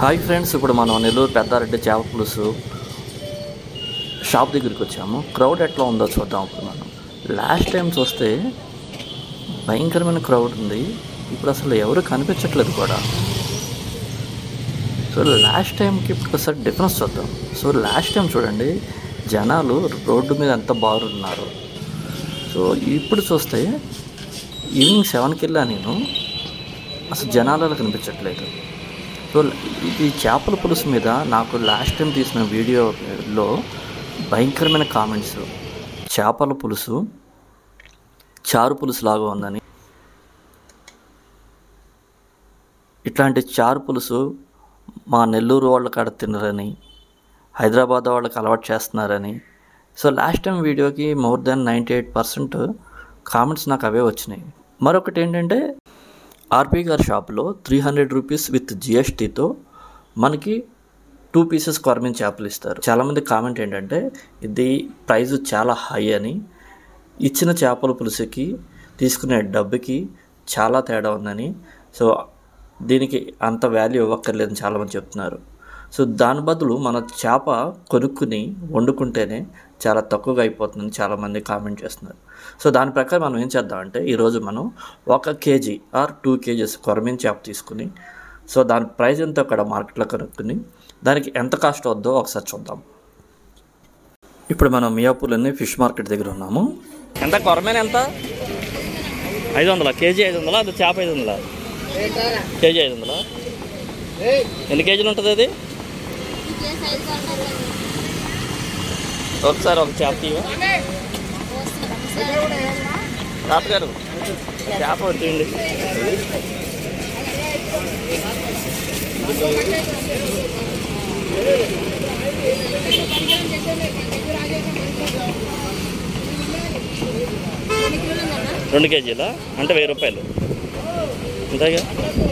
hi friends ఇప్పుడు మనం నెల్లూరు పెద్దారెడ్డి చేప పులుసు షాప్ దగ్గరికి వచ్చాము క్రౌడ్ ఎట్లా ఉందో చూద్దాం ఇప్పుడు మనం లాస్ట్ టైం చూస్తే భయంకరమైన క్రౌడ్ ఉంది ఇప్పుడు అసలు ఎవరు కనిపించట్లేదు కూడా సో లాస్ట్ టైంకి ఇప్పుడు ఒకసారి డిఫరెన్స్ చూద్దాం సో లాస్ట్ టైం చూడండి జనాలు రోడ్డు మీద ఎంత బాగున్నారు సో ఇప్పుడు చూస్తే ఈవినింగ్ సెవెన్కి వెళ్ళా నేను అసలు జనాలలో కనిపించట్లేదు సో ఈ చేపల పులుసు మీద నాకు లాస్ట్ టైం తీసిన వీడియోలో భయంకరమైన కామెంట్స్ చేపల పులుసు చారు పులుసు లాగా ఉందని ఇట్లాంటి చారు పులుసు మా నెల్లూరు వాళ్ళ కాడ తినరని హైదరాబాద్ వాళ్ళకి అలవాటు చేస్తున్నారని సో లాస్ట్ టైం వీడియోకి more than ninety eight percent comments నాకు అవే వచ్చినాయి మరొకటి ఏంటంటే ఆర్పీ గారి షాప్లో త్రీ హండ్రెడ్ రూపీస్ విత్ జిఎస్టీతో మనకి టూ పీసెస్ కొరమిన చేపలు ఇస్తారు చాలామంది కామెంట్ ఏంటంటే ఇది ప్రైస్ చాలా హై అని ఇచ్చిన చేపల పులుసుకి తీసుకునే డబ్బుకి చాలా తేడా ఉందని సో దీనికి అంత వాల్యూ ఇవ్వక్కర్లేదని చాలామంది చెప్తున్నారు సో దాని బదులు మన చేప కొనుక్కుని వండుకుంటేనే చాలా తక్కువగా అయిపోతుందని చాలామంది కామెంట్ చేస్తున్నారు సో దాని ప్రకారం మనం ఏం చేద్దామంటే ఈరోజు మనం ఒక కేజీ ఆర్ టూ కేజీస్ కొరమీన్ చేప తీసుకుని సో దాని ప్రైస్ ఎంత అక్కడ మార్కెట్లో కనుక్కుని దానికి ఎంత కాస్ట్ అవుద్దో ఒకసారి చూద్దాం ఇప్పుడు మనం మియాపూర్లోని ఫిష్ మార్కెట్ దగ్గర ఉన్నాము ఎంత కొరమేన ఎంత ఐదు వందల కేజీ ఐదు వందలా అది చేప ఐదు వందలా కేజీ ఐదు వందలా ఎన్ని కేజీలు ఉంటుంది అది ఒకసారి ఒక చేప తీయవా తాతగారు చేప వచ్చింది రెండు కేజీలా అంటే వెయ్యి రూపాయలు అంతేగా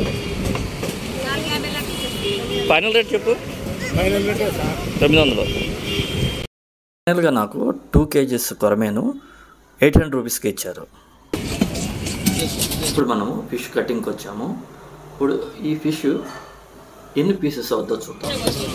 ఫైనల్ రేట్ చెప్పు తొమ్మిది వందలు ఫైనల్గా నాకు టూ కేజీస్ కొరమేను ఎయిట్ హండ్రెడ్ రూపీస్కి ఇచ్చారు ఇప్పుడు మనము ఫిష్ కటింగ్కి వచ్చాము ఇప్పుడు ఈ ఫిష్ ఎన్ని పీసెస్ అవుద్దో చూద్దాం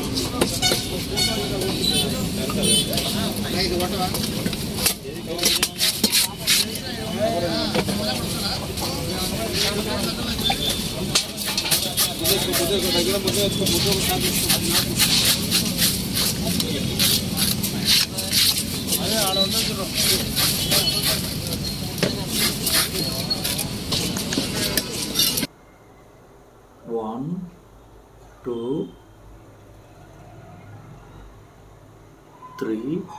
one two three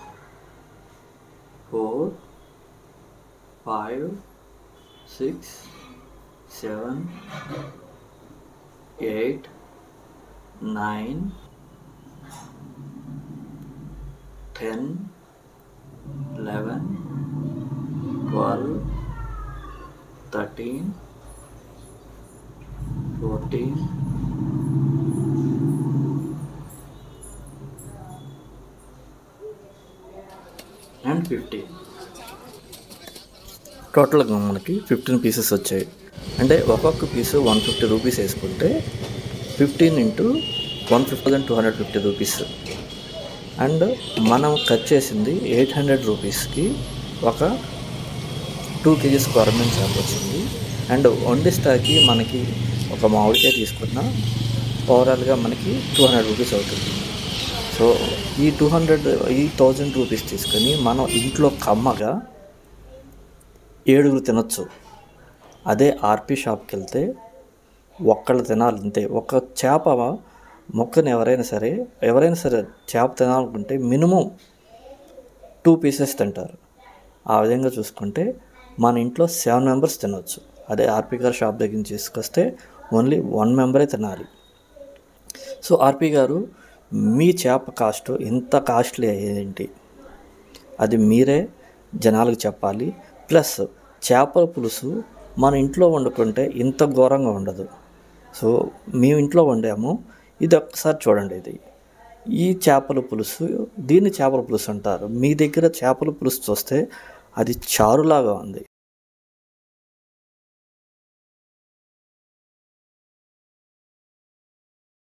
four five six seven eight nine ten eleven twelve thirteen fourteen and fifteen టోటల్గా మనకి ఫిఫ్టీన్ పీసెస్ వచ్చాయి అంటే ఒక్కొక్క పీసు వన్ ఫిఫ్టీ రూపీస్ వేసుకుంటే fifteen into one fifty thousand two hundred fifty rupees and మనం cut చేసింది eight hundred రూపీస్కి ఒక టూ కేజీస్ కొరమీన్ చేప వచ్చింది అండ్ వండిస్తాకి మనకి ఒక మామిడికాయ తీసుకున్న ఓవరాల్గా మనకి టూ హండ్రెడ్ రూపీస్ అవుతుంది సో ఈ టూ హండ్రెడ్ ఈ థౌజండ్ రూపీస్ తీసుకొని మనం ఇంట్లో కమ్మగా ఏడుగురు తినొచ్చు అదే ఆర్పి షాప్కి వెళ్తే ఒక్కళ్ళు తినాలి అంతే ఒక చేప మొక్కని ఎవరైనా సరే ఎవరైనా సరే చేప తినాలనుకుంటే మినిమం టూ పీసెస్ తింటారు ఆ విధంగా చూసుకుంటే మన ఇంట్లో సెవెన్ మెంబర్స్ తినవచ్చు అదే ఆర్పి గారు షాప్ దగ్గర నుంచి తీసుకొస్తే ఓన్లీ వన్ మెంబరే తినాలి సో ఆర్పి గారు మీ చేప కాస్ట్ ఇంత కాస్ట్లీ ఏంటి అది మీరే జనాలకు చెప్పాలి ప్లస్ చేపల పులుసు మన ఇంట్లో వండుకుంటే ఇంత ఘోరంగా ఉండదు సో మేము ఇంట్లో వండాము ఇది ఒక్కసారి చూడండి ఇది ఈ చేపల పులుసు దీన్ని చేపల పులుసు అంటారు మీ దగ్గర చేపల పులుసు చూస్తే అది చారులాగా ఉంది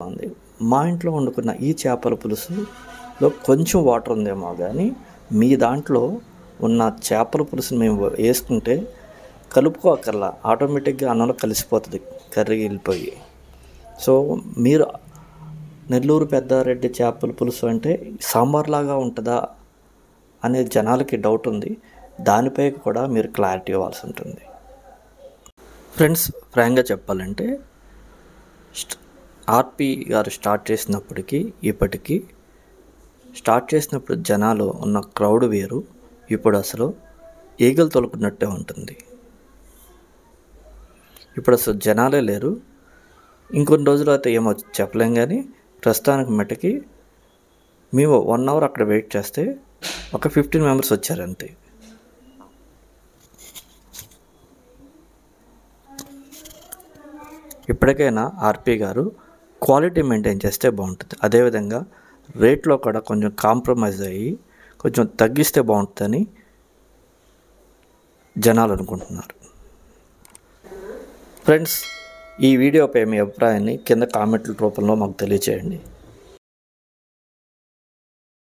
ఉంది మా ఇంట్లో వండుకున్న ఈ చేపల పులుసులో కొంచెం వాటర్ ఉందేమో కానీ మీ దాంట్లో ఉన్న చేపల పులుసుని మేము వేసుకుంటే కలుపుకోకర్లా ఆటోమేటిక్గా అన్నంలో కలిసిపోతుంది కర్రీ వెళ్ళిపోయి సో మీరు నెల్లూరు పెద్దారెడ్డి చేపల పులుసు అంటే సాంబార్ లాగా ఉంటుందా అనే జనాలకి డౌట్ ఉంది దానిపై కూడా మీరు క్లారిటీ ఇవ్వాల్సి ఉంటుంది ఫ్రెండ్స్ ఫ్రాంక్గా చెప్పాలంటే స్ట్- ఆర్పి గారు స్టార్ట్ చేసినప్పటికీ ఇప్పటికీ స్టార్ట్ చేసినప్పుడు జనాలు ఉన్న క్రౌడ్ వేరు ఇప్పుడు అసలు ఈగలు తొలుకున్నట్టే ఉంటుంది ఇప్పుడు అసలు జనాలే లేరు ఇంకొన్ని రోజులు అయితే ఏమో చెప్పలేం కానీ ప్రస్తుతానికి మటుకి మేము వన్ అవర్ అక్కడ వెయిట్ చేస్తే ఒక ఫిఫ్టీన్ మెంబర్స్ వచ్చారు అంతే ఇప్పటికైనా ఆర్పి గారు క్వాలిటీ మెయింటైన్ చేస్తే బాగుంటుంది అదేవిధంగా రేట్లో కూడా కొంచెం కాంప్రమైజ్ అయ్యి కొంచెం తగ్గిస్తే బాగుంటుందని జనాలు అనుకుంటున్నారు ఫ్రెండ్స్ ఈ వీడియోపై మీ అభిప్రాయాన్ని కింద కామెంట్ల రూపంలో మాకు తెలియచేయండి